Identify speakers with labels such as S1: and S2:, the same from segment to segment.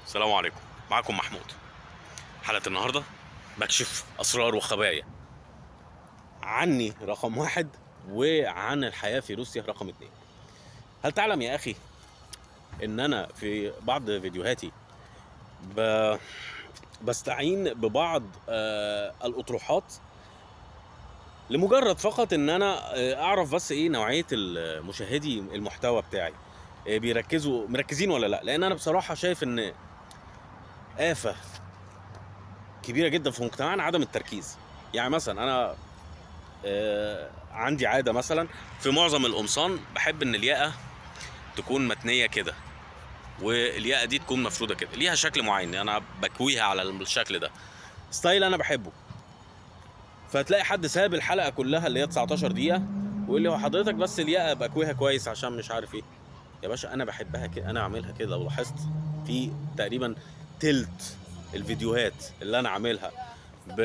S1: السلام عليكم معكم محمود حلقة النهاردة بكشف أسرار وخبايا عني رقم واحد وعن الحياة في روسيا رقم اتنين هل تعلم يا أخي إن أنا في بعض فيديوهاتي ب... بستعين ببعض آه الأطروحات لمجرد فقط ان انا آه، اعرف بس ايه نوعيه المشاهدي المحتوى بتاعي آه، بيركزوا مركزين ولا لا لان انا بصراحه شايف ان آفة كبيرة جدا في مجتمعنا عدم التركيز يعني مثلا أنا آه عندي عادة مثلا في معظم القمصان بحب إن الياقة تكون متنية كده والياقة دي تكون مفرودة كده ليها شكل معين أنا بكويها على الشكل ده ستايل أنا بحبه فتلاقي حد ساب الحلقة كلها اللي هي 19 دقيقة ويقول لي هو حضرتك بس الياقة بكويها كويس عشان مش عارف ايه يا باشا انا بحبها كده انا اعملها كده لو لاحظت في تقريبا تلت الفيديوهات اللي انا عاملها ب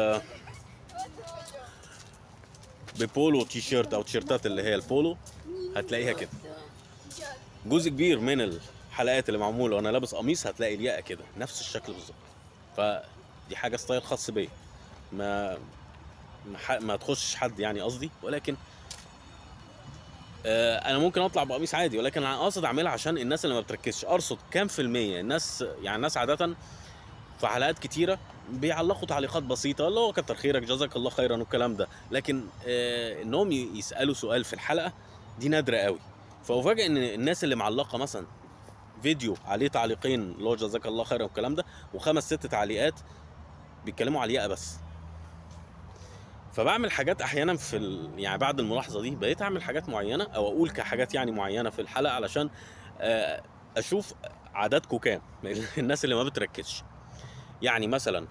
S1: ببولو تي شيرت او تيشيرتات اللي هي البولو هتلاقيها كده جزء كبير من الحلقات اللي معموله وانا لابس قميص هتلاقي الياقه كده نفس الشكل بالظبط فدي حاجه ستايل خاص بيا ما ما, ح- ما تخشش حد يعني قصدي ولكن آه، انا ممكن اطلع بقميص عادي ولكن انا قاصد اعملها عشان الناس اللي ما بتركزش ارصد كام في المية الناس يعني الناس عادة في حلقات كتيرة بيعلقوا تعليقات بسيطة اللي هو كتر خيرك جزاك الله خيرا والكلام ده لكن آه انهم ي- يسألوا سؤال في الحلقة دي نادرة قوي فأفاجئ ان الناس اللي معلقة مثلا فيديو عليه تعليقين اللي هو جزاك الله خيرا والكلام ده وخمس ست تعليقات بيتكلموا على الياقة بس فبعمل حاجات احيانا في ال... يعني بعد الملاحظه دي بقيت اعمل حاجات معينه او اقول كحاجات يعني معينه في الحلقه علشان آه، اشوف عددكم كام الناس اللي ما بتركزش يعني مثلا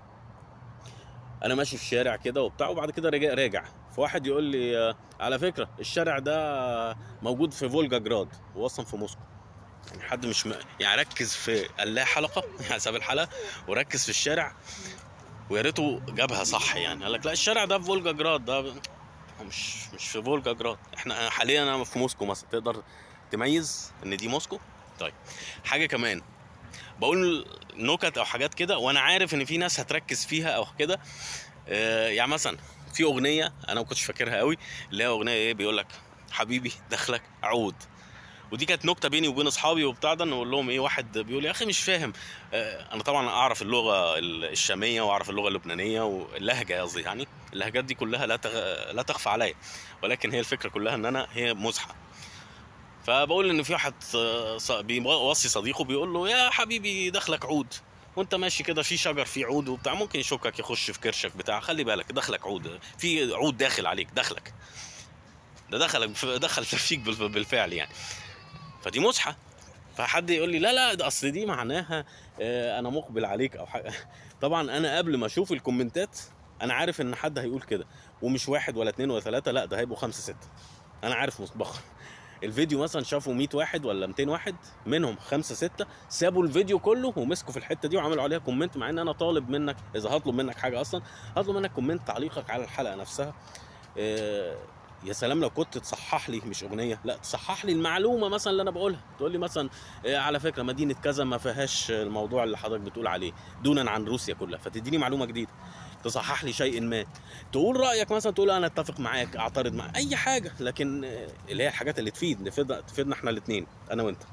S1: انا ماشي في الشارع كده وبتاع وبعد كده راجع راجع فواحد يقول لي آه، على فكره الشارع ده موجود في فولجا جراد واصلا في موسكو يعني حد مش م... يعني ركز في قال لها حلقه يعني ساب الحلقه وركز في الشارع ويا ريته جابها صح يعني قال لك لا الشارع ده في فولجا جراد ده ب- هو مش مش في فولجا جراد احنا حاليا انا في موسكو مثلا تقدر تميز ان دي موسكو طيب حاجه كمان بقول نكت او حاجات كده وانا عارف ان في ناس هتركز فيها او كده آه يعني مثلا في اغنيه انا ما كنتش فاكرها قوي اللي هي اغنيه ايه بيقول لك حبيبي دخلك عود ودي كانت نكته بيني وبين اصحابي وبتاع ده نقول لهم ايه واحد بيقول يا اخي مش فاهم آه، انا طبعا اعرف اللغه ال- الشاميه واعرف اللغه اللبنانيه واللهجه قصدي يعني اللهجات دي كلها لا تغ... لا تخفى عليا ولكن هي الفكره كلها ان انا هي مزحه فبقول ان في واحد آه، ص- بيوصي صديقه بيقول له يا حبيبي دخلك عود وانت ماشي كده في شجر فيه عود وبتاع ممكن يشكك يخش في كرشك بتاع خلي بالك دخلك عود في عود داخل عليك دخلك ده دخلك دخل فيك بالف- بالفعل يعني فدي مزحه فحد يقول لي لا لا ده اصل دي معناها آه، انا مقبل عليك او حاجه طبعا انا قبل ما اشوف الكومنتات انا عارف ان حد هيقول كده ومش واحد ولا اتنين ولا ثلاثه لا ده هيبقوا خمسه سته انا عارف مسبقا الفيديو مثلا شافوا 100 واحد ولا 200 واحد منهم خمسه سته سابوا الفيديو كله ومسكوا في الحته دي وعملوا عليها كومنت مع ان انا طالب منك اذا هطلب منك حاجه اصلا هطلب منك كومنت تعليقك على الحلقه نفسها آه، يا سلام لو كنت تصحح لي مش اغنيه لا تصحح لي المعلومه مثلا اللي انا بقولها تقول لي مثلا آه، على فكره مدينه كذا ما فيهاش الموضوع اللي حضرتك بتقول عليه دونا عن روسيا كلها فتديني معلومه جديده تصحح لي شيء ما تقول رايك مثلا تقول انا اتفق معاك اعترض معاك اي حاجه لكن آه، اللي هي الحاجات اللي تفيد نفيدنا تفيدنا احنا الاثنين انا وانت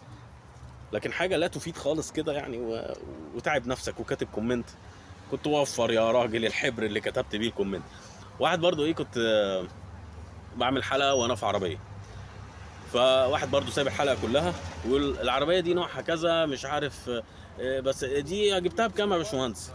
S1: لكن حاجه لا تفيد خالص كده يعني و... وتعب نفسك وكاتب كومنت كنت وفر يا راجل الحبر اللي كتبت بيه الكومنت واحد برضو ايه كنت آه، بعمل حلقه وانا في عربيه فواحد برضو سايب الحلقه كلها ويقول العربيه دي نوعها كذا مش عارف آه، بس دي جبتها بكام يا باشمهندس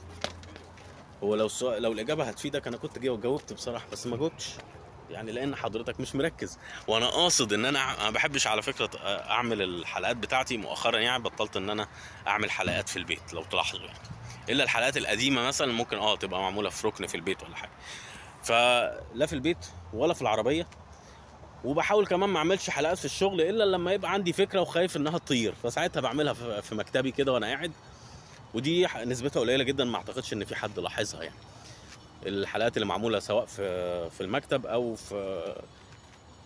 S1: هو لو السؤال لو الاجابه هتفيدك انا كنت جاوب- جاوبت بصراحه بس ما جاوبتش يعني لان حضرتك مش مركز وانا قاصد ان انا أع- ما بحبش على فكره اعمل الحلقات بتاعتي مؤخرا يعني بطلت ان انا اعمل حلقات في البيت لو تلاحظوا يعني الا الحلقات القديمه مثلا ممكن اه تبقى معموله في ركن في البيت ولا حاجه فلا في البيت ولا في العربيه وبحاول كمان ما اعملش حلقات في الشغل الا لما يبقى عندي فكره وخايف انها تطير فساعتها بعملها في في مكتبي كده وانا قاعد ودي ح- نسبتها قليله جدا ما اعتقدش ان في حد لاحظها يعني الحلقات اللي معموله سواء في في المكتب او في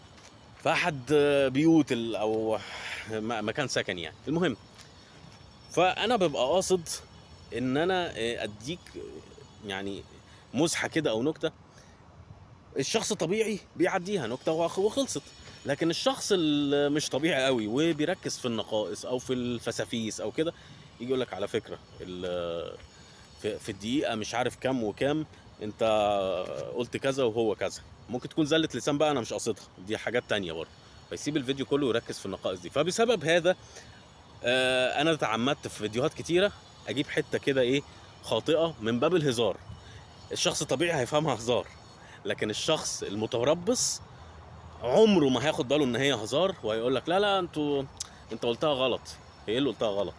S1: في احد بيوت ال- او م- مكان سكني يعني المهم فانا ببقى قاصد ان انا آه، اديك يعني مزحه كده او نكته الشخص الطبيعي بيعديها نكته وخ- وخلصت لكن الشخص اللي مش طبيعي قوي وبيركز في النقائص او في الفسافيس او كده يجي يقول لك على فكره ال- في في الدقيقه مش عارف كام وكام انت قلت كذا وهو كذا ممكن تكون زله لسان بقى انا مش قاصدها دي حاجات تانية برضه فيسيب الفيديو كله ويركز في النقائص دي فبسبب هذا آه، انا تعمدت في فيديوهات كتيره اجيب حته كده ايه خاطئه من باب الهزار الشخص الطبيعي هيفهمها هزار لكن الشخص المتربص عمره ما هياخد باله ان هي هزار وهيقول لك لا لا انتوا انت قلتها غلط هي اللي قلتها غلط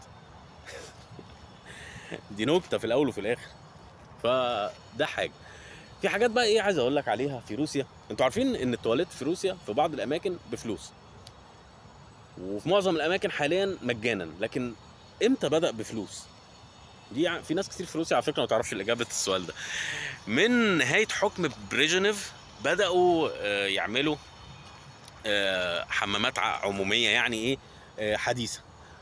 S1: دي نكته في الاول وفي الاخر فده حاجه في حاجات بقى ايه عايز اقول لك عليها في روسيا انتوا عارفين ان التواليت في روسيا في بعض الاماكن بفلوس وفي معظم الاماكن حاليا مجانا لكن امتى بدا بفلوس دي ع- في ناس كتير في روسيا على فكره ما تعرفش الاجابه السؤال ده من نهايه حكم بريجنيف بداوا آه، يعملوا آه، حمامات ع- عموميه يعني ايه آه، حديثه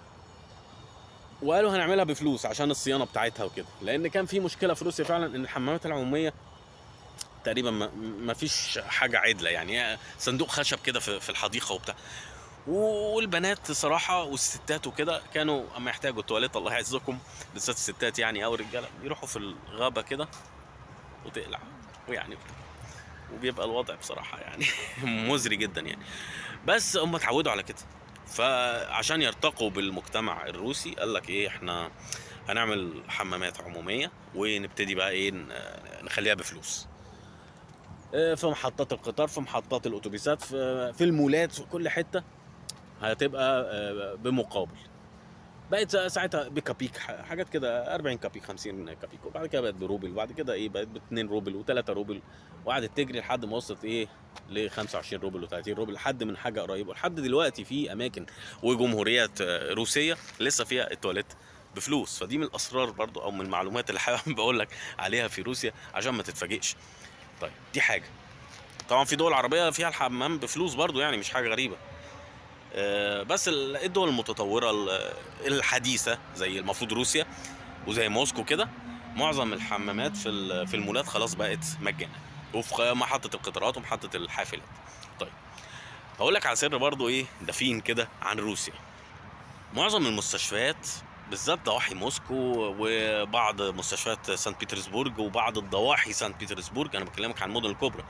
S1: وقالوا هنعملها بفلوس عشان الصيانه بتاعتها وكده لان كان في مشكله في روسيا فعلا ان الحمامات العموميه تقريبا ما- ما فيش حاجه عدله يعني صندوق خشب كده في في الحديقه وبتاع والبنات صراحه والستات وكده كانوا اما يحتاجوا التواليت الله يعزكم بالذات الستات يعني او الرجاله يروحوا في الغابه كده وتقلع ويعني وبيبقى الوضع بصراحه يعني مزري جدا يعني بس هم اتعودوا على كده فعشان يرتقوا بالمجتمع الروسي قال لك ايه احنا هنعمل حمامات عموميه ونبتدي بقى ايه ن- نخليها بفلوس آه، في محطات القطار في محطات الاتوبيسات في في المولات في كل حته هتبقى آه، بمقابل بقت ساعتها بكابيك ح- حاجات كده 40 كابيك 50 كابيك وبعد كده بقت بروبل وبعد كده ايه بقت ب 2 روبل و3 روبل وقعدت تجري لحد ما وصلت ايه ل 25 روبل و30 روبل لحد من حاجه قريبه لحد دلوقتي في اماكن وجمهوريات آه، روسيه لسه فيها التواليت بفلوس فدي من الاسرار برضو او من المعلومات اللي حابب بقول لك عليها في روسيا عشان ما تتفاجئش طيب دي حاجه طبعا في دول عربيه فيها الحمام بفلوس برضو يعني مش حاجه غريبه آه، بس ال- الدول المتطوره ال- الحديثه زي المفروض روسيا وزي موسكو كده معظم الحمامات في ال- في المولات خلاص بقت مجانا وفي محطه القطارات ومحطه الحافلات طيب هقول لك على سر برضو ايه دفين كده عن روسيا معظم المستشفيات بالذات ضواحي موسكو وبعض مستشفيات سانت بطرسبورج وبعض الضواحي سانت بطرسبورج انا بكلمك عن المدن الكبرى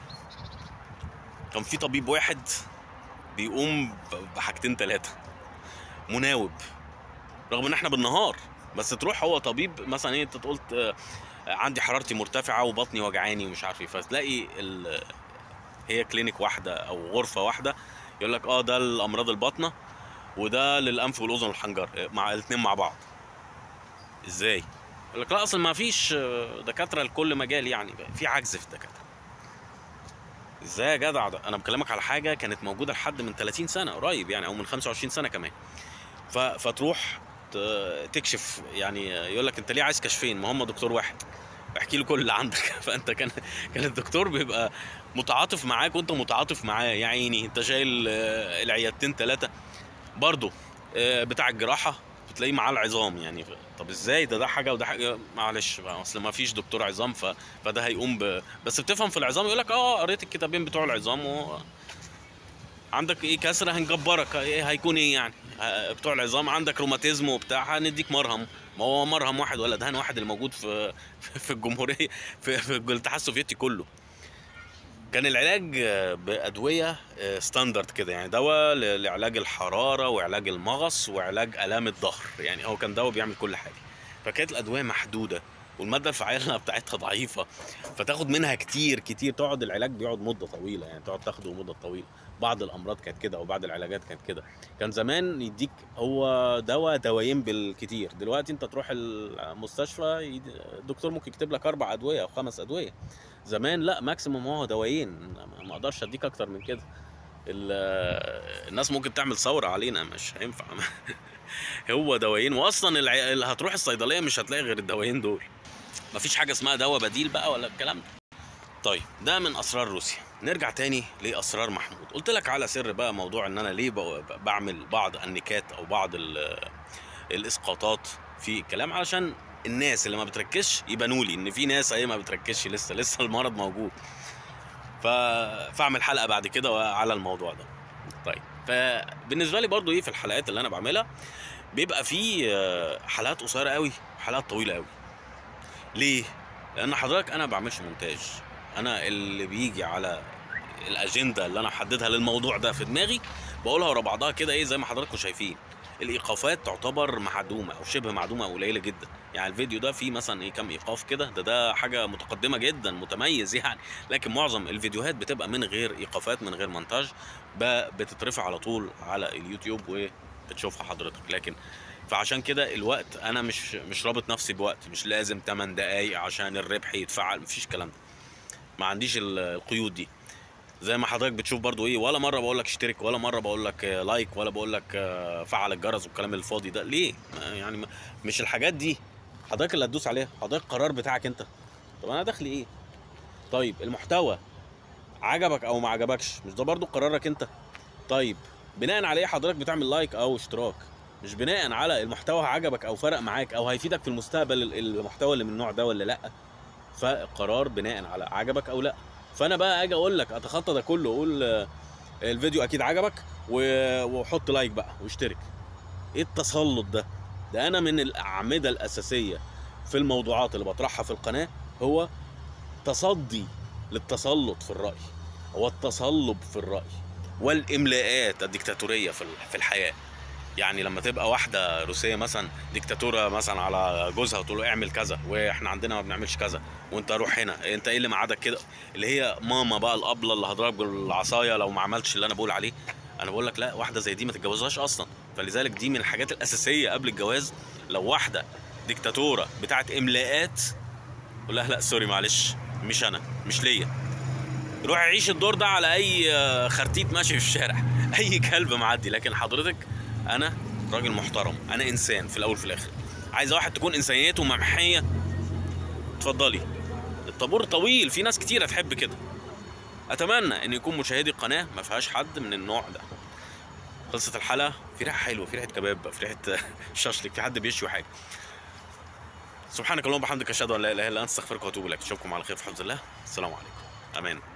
S1: كان في طبيب واحد بيقوم ب- بحاجتين ثلاثه مناوب رغم ان احنا بالنهار بس تروح هو طبيب مثلا ايه انت قلت آه، عندي حرارتي مرتفعه وبطني وجعاني ومش عارف ايه فتلاقي ال- هي كلينيك واحده او غرفه واحده يقول لك اه ده الامراض الباطنه وده للانف والاذن والحنجره آه، مع الاثنين مع بعض ازاي يقول لك لا اصل ما فيش آه، دكاتره لكل مجال يعني في عجز في الدكاتره ازاي يا جدع ده انا بكلمك على حاجه كانت موجوده لحد من 30 سنه قريب يعني او من 25 سنه كمان ف... فتروح ت- تكشف يعني يقول لك انت ليه عايز كشفين ما هم دكتور واحد احكي له كل اللي عندك فانت كان كان الدكتور بيبقى متعاطف معاك وانت متعاطف معاه يا عيني انت شايل آه، العيادتين ثلاثه برضه آه، بتاع الجراحه بتلاقيه معاه العظام يعني طب ازاي ده ده حاجه وده حاجه معلش بقى اصل ما فيش دكتور عظام ف... فده هيقوم ب... بس بتفهم في العظام يقول لك اه قريت الكتابين بتوع العظام و... عندك ايه كسره هنجبرك ايه هيكون ايه يعني آه، بتوع العظام عندك روماتيزم وبتاع هنديك مرهم ما هو مرهم واحد ولا دهان واحد اللي موجود في في الجمهوريه في, في الاتحاد السوفيتي كله كان العلاج آه، بادويه آه، ستاندرد كده يعني دواء ل- لعلاج الحراره وعلاج المغص وعلاج الام الظهر يعني هو كان دواء بيعمل كل حاجه فكانت الادويه محدوده والماده الفعاله بتاعتها ضعيفه فتاخد منها كتير كتير تقعد العلاج بيقعد مده طويله يعني تقعد تاخده مده طويله بعض الامراض كانت كده وبعض العلاجات كانت كده كان زمان يديك هو دواء دوايين بالكتير دلوقتي انت تروح المستشفى يد- الدكتور ممكن يكتب لك اربع ادويه او خمس ادويه زمان لا ماكسيموم هو دوايين ما- ما اقدرش اديك اكتر من كده ال- الناس ممكن تعمل ثوره علينا مش هينفع هو دوايين واصلا الع... اللي هتروح الصيدليه مش هتلاقي غير الدوايين دول مفيش حاجه اسمها دواء بديل بقى ولا الكلام ده طيب ده من اسرار روسيا نرجع تاني لاسرار محمود قلت لك على سر بقى موضوع ان انا ليه ب- بعمل بعض النكات او بعض ال- الاسقاطات في الكلام علشان الناس اللي ما بتركزش يبانوا لي ان في ناس اهي ما بتركزش لسه لسه المرض موجود ف... فاعمل حلقه بعد كده على الموضوع ده طيب فبالنسبه لي برضو ايه في الحلقات اللي انا بعملها بيبقى في آه، حلقات قصيره قوي حلقات طويله قوي ليه لان حضرتك انا ما بعملش مونتاج انا اللي بيجي على الاجنده اللي انا حددها للموضوع ده في دماغي بقولها ورا بعضها كده ايه زي ما حضراتكم شايفين الايقافات تعتبر معدومه او شبه معدومه او قليله جدا يعني الفيديو ده فيه مثلا ايه كام ايقاف كده ده ده حاجه متقدمه جدا متميز يعني لكن معظم الفيديوهات بتبقى من غير ايقافات من غير مونتاج ب- بتترفع على طول على اليوتيوب وبتشوفها حضرتك لكن فعشان كده الوقت انا مش مش رابط نفسي بوقت مش لازم 8 دقايق عشان الربح يتفعل مفيش الكلام ده ما عنديش ال- القيود دي زي ما حضرتك بتشوف برضو ايه ولا مره بقول لك اشترك ولا مره بقول لك آه، لايك ولا بقول لك آه، فعل الجرس والكلام الفاضي ده ليه ما- يعني ما- مش الحاجات دي حضرتك اللي هتدوس عليها حضرتك القرار بتاعك انت طب انا دخلي ايه طيب المحتوى عجبك او ما عجبكش مش ده برضو قرارك انت طيب بناء على ايه حضرتك بتعمل لايك او اشتراك مش بناء على المحتوى عجبك او فرق معاك او هيفيدك في المستقبل ال- المحتوى اللي من النوع ده ولا لا فقرار بناء على عجبك او لا فانا بقى اجي اقول لك اتخطى ده كله اقول آه، الفيديو اكيد عجبك و- وحط لايك بقى واشترك ايه التسلط ده ده انا من الاعمده الاساسيه في الموضوعات اللي بطرحها في القناه هو تصدي للتسلط في الراي هو التصلب في الراي والاملاءات الديكتاتوريه في ال- في الحياه يعني لما تبقى واحده روسيه مثلا ديكتاتوره مثلا على جوزها وتقول له اعمل كذا واحنا عندنا ما بنعملش كذا وانت روح هنا انت ايه اللي معادك كده اللي هي ماما بقى الابله اللي هضربك بالعصايه لو ما عملتش اللي انا بقول عليه انا بقول لك لا واحده زي دي ما تتجوزهاش اصلا فلذلك دي من الحاجات الاساسيه قبل الجواز لو واحده ديكتاتوره بتاعت املاءات قول لها لا سوري معلش مش انا مش ليا روح عيش الدور ده على اي آه، خرتيت ماشي في الشارع اي كلب معدي لكن حضرتك انا راجل محترم انا انسان في الاول في الاخر عايزه واحد تكون انسانيته ممحيه اتفضلي الطابور طويل في ناس كتير تحب كده اتمنى ان يكون مشاهدي القناه ما فيهاش حد من النوع ده خلصت الحلقه في ريحه حلوه في ريحه كباب في ريحه شاشلك في حد بيشوي حاجه سبحانك اللهم وبحمدك اشهد ان لا اله الا انت استغفرك واتوب اليك اشوفكم على خير في حفظ الله السلام عليكم امان